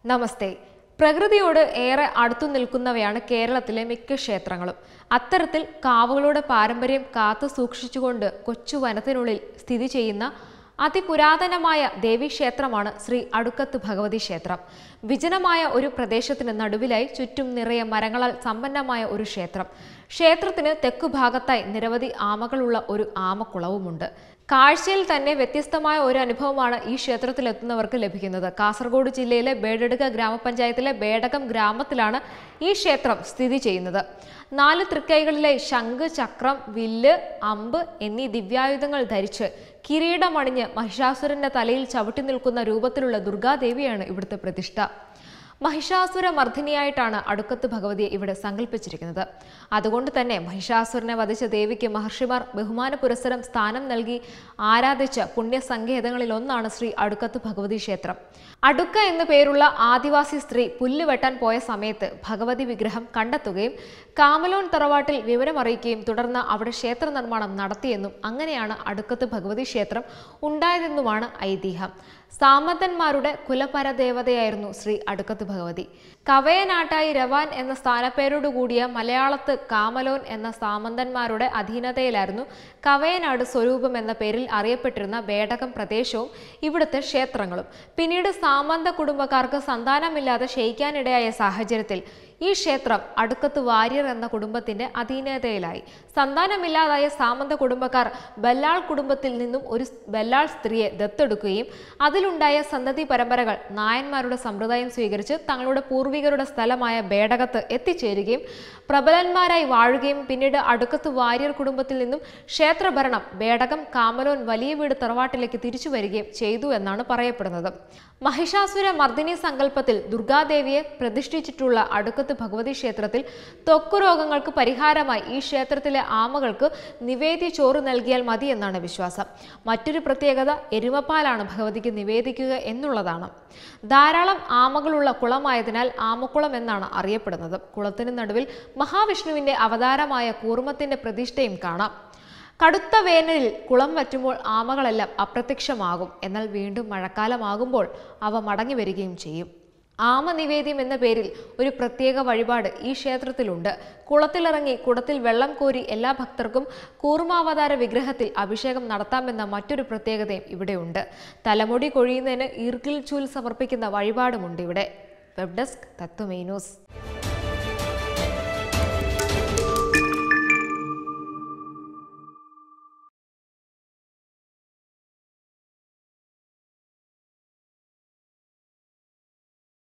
നമസ്തേ പ്രകൃതിയോട് ഏറെ അടുത്തു നിൽക്കുന്നവയാണ് കേരളത്തിലെ മിക്ക ക്ഷേത്രങ്ങളും അത്തരത്തിൽ കാവുകളുടെ പാരമ്പര്യം കാത്തു സൂക്ഷിച്ചുകൊണ്ട് കൊച്ചു വനത്തിനുള്ളിൽ സ്ഥിതി ചെയ്യുന്ന അതിപുരാതനമായ ദേവീക്ഷേത്രമാണ് ശ്രീ അടുക്കത്ത് ഭഗവതി ക്ഷേത്രം വിജനമായ ഒരു പ്രദേശത്തിന് നടുവിലായി ചുറ്റും നിറയെ മരങ്ങളാൽ സമ്പന്നമായ ഒരു ക്ഷേത്രം ക്ഷേത്രത്തിന് തെക്കുഭാഗത്തായി നിരവധി ആമകളുള്ള ഒരു ആമക്കുളവുമുണ്ട് കാഴ്ചയിൽ തന്നെ വ്യത്യസ്തമായ ഒരു അനുഭവമാണ് ഈ ക്ഷേത്രത്തിലെത്തുന്നവർക്ക് ലഭിക്കുന്നത് കാസർഗോഡ് ജില്ലയിലെ ബേഡടുക ഗ്രാമപഞ്ചായത്തിലെ ബേഡകം ഗ്രാമത്തിലാണ് ഈ ക്ഷേത്രം സ്ഥിതി ചെയ്യുന്നത് നാല് തൃക്കൈകളിലെ ശംഖ് ചക്രം വില്ല് അമ്പ് എന്നീ ദിവ്യായുധങ്ങൾ ധരിച്ച് കിരീടമണിഞ്ഞ് മഹിഷാസുരന്റെ തലയിൽ ചവിട്ടി നിൽക്കുന്ന രൂപത്തിലുള്ള ദുർഗാദേവിയാണ് ഇവിടുത്തെ പ്രതിഷ്ഠ മഹിഷാസുര മർദ്ദിനിയായിട്ടാണ് അടുക്കത്ത് ഭഗവതിയെ ഇവിടെ സങ്കല്പിച്ചിരിക്കുന്നത് അതുകൊണ്ട് തന്നെ മഹിഷാസുരനെ വധിച്ച ദേവിക്ക് മഹർഷിമാർ ബഹുമാന പുരസ്സരം സ്ഥാനം നൽകി ആരാധിച്ച പുണ്യസങ്കേതങ്ങളിൽ ഒന്നാണ് ശ്രീ അടുക്കത്ത് ഭഗവതി ക്ഷേത്രം അടുക്ക എന്നു പേരുള്ള ആദിവാസി സ്ത്രീ പുല്ല് വെട്ടാൻ പോയ സമയത്ത് ഭഗവതി വിഗ്രഹം കണ്ടെത്തുകയും കാമലോൻ തറവാട്ടിൽ വിവരമറിയിക്കുകയും തുടർന്ന് അവിടെ ക്ഷേത്ര നിർമ്മാണം നടത്തിയെന്നും അങ്ങനെയാണ് അടുക്കത്ത് ഭഗവതി ക്ഷേത്രം ഉണ്ടായതെന്നുമാണ് ഐതിഹ്യം സാമന്തന്മാരുടെ കുലപരദേവതയായിരുന്നു ശ്രീ അടുക്കത്ത് ഭഗവതി കവയനാട്ടായി രവാൻ എന്ന സ്ഥാനപ്പേരോട് കൂടിയ മലയാളത്ത് കാമലോൻ എന്ന സാമന്തന്മാരുടെ അധീനതയിലായിരുന്നു കവയനാട് സ്വരൂപം എന്ന പേരിൽ അറിയപ്പെട്ടിരുന്ന ബേടകം പ്രദേശവും ഇവിടുത്തെ ക്ഷേത്രങ്ങളും പിന്നീട് സാമന്ത കുടുംബക്കാർക്ക് സന്താനമില്ലാതെ ക്ഷയിക്കാനിടയായ സാഹചര്യത്തിൽ ഈ ക്ഷേത്രം അടുക്കത്ത് വാര്യർ എന്ന കുടുംബത്തിന്റെ അധീനതയിലായി സന്താനമില്ലാതായ സാമന്ത കുടുംബക്കാർ ബല്ലാൾ കുടുംബത്തിൽ നിന്നും ഒരു ബല്ലാൾ സ്ത്രീയെ ദത്തെടുക്കുകയും അതിലുണ്ടായ സന്തതി പരമ്പരകൾ നായന്മാരുടെ സമ്പ്രദായം സ്വീകരിച്ച് തങ്ങളുടെ പൂർവികരുടെ സ്ഥലമായ ബേടകത്ത് എത്തിച്ചേരുകയും പ്രബലന്മാരായി വാഴുകയും പിന്നീട് അടുക്കത്ത് വാര്യർ കുടുംബത്തിൽ നിന്നും ക്ഷേത്രഭരണം ബേടകം കാമലോൻ വലിയ വീട് തറവാട്ടിലേക്ക് തിരിച്ചു വരികയും ചെയ്തു എന്നാണ് പറയപ്പെടുന്നത് മഹിഷാസുര മർദ്ദിനി സങ്കല്പത്തിൽ ദുർഗാദേവിയെ പ്രതിഷ്ഠിച്ചിട്ടുള്ള അടുക്കത്ത് ഭഗവതി ക്ഷേത്രത്തിൽ ത്വക്ക് രോഗങ്ങൾക്ക് പരിഹാരമായി ഈ ക്ഷേത്രത്തിലെ ആമകൾക്ക് നിവേദ്യ ചോറ് നൽകിയാൽ മതി എന്നാണ് വിശ്വാസം മറ്റൊരു പ്രത്യേകത എരുമപ്പാലാണ് ഭഗവതിക്ക് നിവേദിക്കുക എന്നുള്ളതാണ് ധാരാളം ആമകളുള്ള കുളമായതിനാൽ ആമക്കുളം എന്നാണ് അറിയപ്പെടുന്നത് കുളത്തിന് നടുവിൽ മഹാവിഷ്ണുവിന്റെ അവതാരമായ കൂർമ്മത്തിന്റെ പ്രതിഷ്ഠയും കാണാം കടുത്ത വേനലിൽ കുളം വറ്റുമ്പോൾ ആമകളെല്ലാം അപ്രത്യക്ഷമാകും എന്നാൽ വീണ്ടും മഴക്കാലമാകുമ്പോൾ അവ മടങ്ങി വരികയും ചെയ്യും ആമ നിവേദ്യം എന്ന പേരിൽ ഒരു പ്രത്യേക വഴിപാട് ഈ ക്ഷേത്രത്തിലുണ്ട് കുളത്തിലിറങ്ങി കുടത്തിൽ വെള്ളം കോരി എല്ലാ ഭക്തർക്കും കൂർമാവതാര വിഗ്രഹത്തിൽ അഭിഷേകം നടത്താമെന്ന മറ്റൊരു പ്രത്യേകതയും ഇവിടെയുണ്ട് തലമുടി കൊഴിയുന്നതിന് ഈർക്കിൽ ചൂൽ സമർപ്പിക്കുന്ന വഴിപാടുമുണ്ട് ഇവിടെ വെബ് ഡെസ്ക് തത്വമേ ന്യൂസ്